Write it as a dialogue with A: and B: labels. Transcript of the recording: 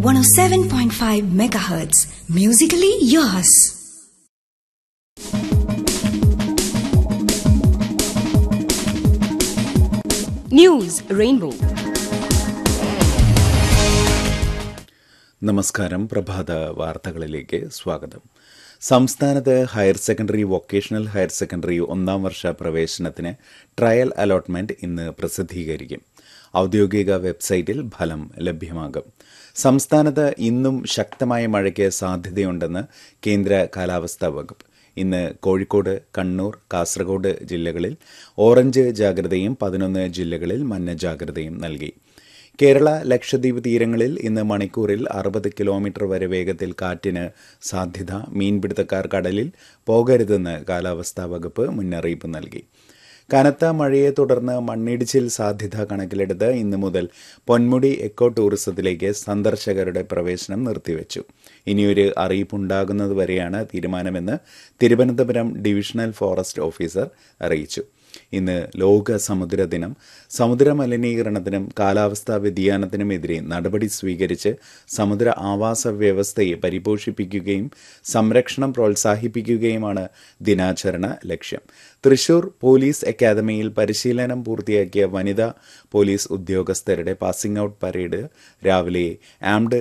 A: 107.5 megahertz. Musically yours. News Rainbow.
B: നമസ്കാരം പ്രഭാത വാർത്തകളിലേക്ക് സ്വാഗതം സംസ്ഥാനത്ത് higher secondary vocational higher secondary ഒന്നാം വർഷ പ്രവേശനത്തിന് ട്രയൽ അലോട്ട്മെന്റ് ഇന്ന് പ്രസിദ്ധീകരിക്കും ഔദ്യോഗിക വെബ്സൈറ്റിൽ ഫലം ലഭ്യമാകും സംസ്ഥാനത്ത് ഇന്നും ശക്തമായ മഴയ്ക്ക് സാധ്യതയുണ്ടെന്ന് കേന്ദ്ര കാലാവസ്ഥാ വകുപ്പ് ഇന്ന് കോഴിക്കോട് കണ്ണൂർ കാസർഗോഡ് ജില്ലകളിൽ ഓറഞ്ച് ജാഗ്രതയും പതിനൊന്ന് ജില്ലകളിൽ മഞ്ഞ ജാഗ്രതയും നൽകി കേരള ലക്ഷദ്വീപ് തീരങ്ങളിൽ ഇന്ന് മണിക്കൂറിൽ അറുപത് കിലോമീറ്റർ വരെ വേഗത്തിൽ കാറ്റിന് സാധ്യത മീൻപിടുത്തക്കാർ കടലിൽ പോകരുതെന്ന് കാലാവസ്ഥാ വകുപ്പ് മുന്നറിയിപ്പ് നൽകി കനത്ത മഴയെ തുടർന്ന് മണ്ണിടിച്ചിൽ സാധ്യത കണക്കിലെടുത്ത് ഇന്നു മുതൽ പൊന്മുടി എക്കോ ടൂറിസത്തിലേക്ക് സന്ദർശകരുടെ പ്രവേശനം നിർത്തിവെച്ചു ഇനിയൊരു അറിയിപ്പുണ്ടാകുന്നതുവരെയാണ് തീരുമാനമെന്ന് തിരുവനന്തപുരം ഡിവിഷണൽ ഫോറസ്റ്റ് ഓഫീസർ അറിയിച്ചു ഇന്ന് ലോക സമുദ്ര ദിനം സമുദ്ര മലിനീകരണത്തിനും കാലാവസ്ഥാ വ്യതിയാനത്തിനുമെതിരെ നടപടി സ്വീകരിച്ച് സമുദ്ര ആവാസ വ്യവസ്ഥയെ പരിപോഷിപ്പിക്കുകയും സംരക്ഷണം പ്രോത്സാഹിപ്പിക്കുകയുമാണ് ദിനാചരണ ലക്ഷ്യം തൃശൂർ പോലീസ് അക്കാദമിയിൽ പരിശീലനം പൂർത്തിയാക്കിയ വനിതാ പോലീസ് ഉദ്യോഗസ്ഥരുടെ പാസിംഗ് ഔട്ട് പരേഡ് രാവിലെ ആംഡ്